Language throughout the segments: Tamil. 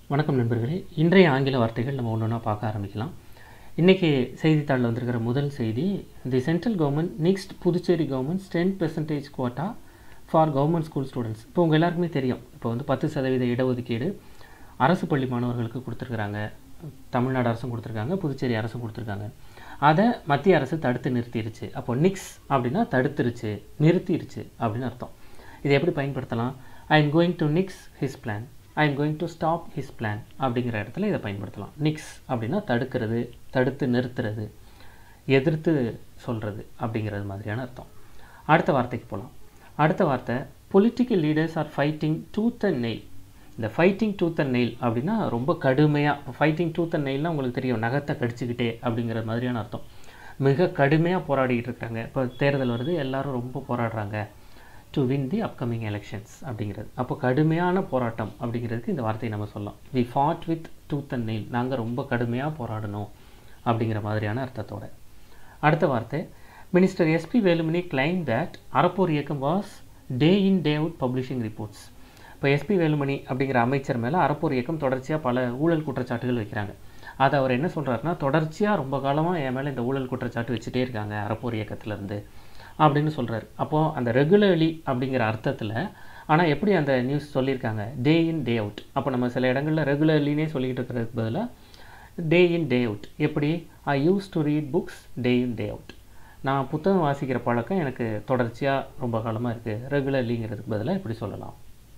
வணக்கம் நண்பர்களே இன்றைய ஆங்கில வார்த்தைகள் நம்ம ஒன்று ஒன்றா பார்க்க ஆரம்பிக்கலாம் இன்றைக்கி செய்தித்தாளில் வந்திருக்கிற முதல் செய்தி the central government next Puducherry governments ten percentage quota for government school students இப்போ உங்கள் எல்லாருக்குமே தெரியும் இப்போ வந்து பத்து சதவீத இடஒதுக்கீடு அரசு பள்ளி மாணவர்களுக்கு கொடுத்துருக்குறாங்க தமிழ்நாடு அரசும் கொடுத்துருக்காங்க புதுச்சேரி அரசும் கொடுத்துருக்காங்க அதை மத்திய அரசு தடுத்து நிறுத்திடுச்சு அப்போ நிக்ஸ் அப்படின்னா தடுத்துருச்சு நிறுத்திடுச்சு அப்படின்னு அர்த்தம் இதை எப்படி பயன்படுத்தலாம் I am going to nix his plan I am going to stop his plan அப்படிங்கிற இடத்துல இதை பயன்படுத்தலாம் நிக்ஸ் அப்படின்னா தடுக்கிறது தடுத்து நிறுத்துறது எதிர்த்து சொல்கிறது அப்படிங்கிறது மாதிரியான அர்த்தம் அடுத்த வார்த்தைக்கு போகலாம் அடுத்த வார்த்தை political leaders are fighting tooth and nail இந்த ஃபைட்டிங் டூத் அண்ட் நெயில் அப்படின்னா ரொம்ப கடுமையாக ஃபைட்டிங் டூத் அண்ட் நெயில்னால் உங்களுக்கு தெரியும் நகத்தை கடிச்சிக்கிட்டே அப்படிங்கிற மாதிரியான அர்த்தம் மிக கடுமையாக போராடிக்கிட்டு இருக்காங்க இப்போ தேர்தல் வருது எல்லாரும் ரொம்ப போராடுறாங்க to win the upcoming elections அப்படிங்கிறது அப்போ கடுமையான போராட்டம் அப்படிங்கிறதுக்கு இந்த வார்த்தையை நம்ம சொல்லலாம் we fought with tooth and nail நாங்கள் ரொம்ப கடுமையாக போராடணும் அப்படிங்கிற மாதிரியான அர்த்தத்தோட அடுத்த வார்த்தை minister SP Velumani claim that Arappor Iyakkam was day in day out publishing reports இப்போ எஸ்பி வேலுமணி அப்படிங்கிற அமைச்சர் மேலே அறப்போர் இயக்கம் தொடர்ச்சியாக பல ஊழல் குற்றச்சாட்டுகள் வைக்கிறாங்க அதை அவர் என்ன சொல்கிறாருன்னா தொடர்ச்சியாக ரொம்ப காலமாக என் மேலே இந்த ஊழல் குற்றச்சாட்டு வச்சுட்டே இருக்காங்க அறப்போர் இயக்கத்திலேருந்து அப்படின்னு சொல்கிறாரு அப்போது அந்த ரெகுலர்லி அப்படிங்கிற அர்த்தத்தில் ஆனால் எப்படி அந்த நியூஸ் சொல்லியிருக்காங்க டே இன் டே அவுட் அப்போ நம்ம சில இடங்களில் ரெகுலர்லினே சொல்லிக்கிட்டு இருக்கிறதுக்கு பதிலாக டே இன் டே அவுட் எப்படி I use to read books day in day out நான் புத்தகம் வாசிக்கிற பழக்கம் எனக்கு தொடர்ச்சியாக ரொம்ப காலமாக இருக்குது ரெகுலர்லிங்கிறதுக்கு பதிலாக இப்படி சொல்லலாம்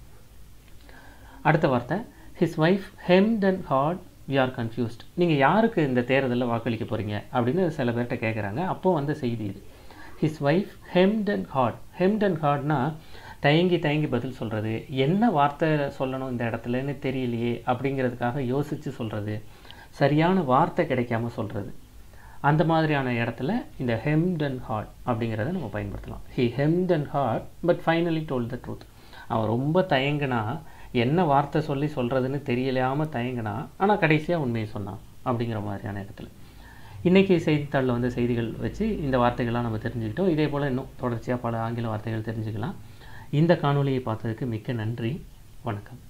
அடுத்த வார்த்தை his wife hemmed and hawed we are confused நீங்கள் யாருக்கு இந்த தேர்தலில் வாக்களிக்க போகிறீங்க அப்படின்னு சில பேர்கிட்ட கேட்குறாங்க அப்போது வந்த செய்தி இது his wife hemmed and hawed hemmed and ஹார்ட்னா தயங்கி தயங்கி பதில் சொல்கிறது என்ன வார்த்தை சொல்லணும் இந்த இடத்துலன்னு தெரியலையே அப்படிங்கிறதுக்காக யோசித்து சொல்கிறது சரியான வார்த்தை கிடைக்காம சொல்கிறது அந்த மாதிரியான இடத்துல இந்த ஹெம்ட் அண்ட் ஹார்ட் அப்படிங்கிறத நம்ம பயன்படுத்தலாம் he hemmed and hawed but finally told the truth அவன் ரொம்ப தயங்கினா என்ன வார்த்தை சொல்லி சொல்கிறதுன்னு தெரியலாமல் தயங்கினா ஆனால் கடைசியாக உண்மையை சொன்னான் அப்படிங்கிற மாதிரியான இடத்துல இன்றைக்கி செய்தித்தாளில் வந்து செய்திகள் வச்சு இந்த வார்த்தைகள்லாம் நம்ம தெரிஞ்சுக்கிட்டோம் இதே போல் இன்னும் தொடர்ச்சியாக பல ஆங்கில வார்த்தைகள் தெரிஞ்சுக்கலாம் இந்த காணொலியை பார்த்ததுக்கு மிக்க நன்றி வணக்கம்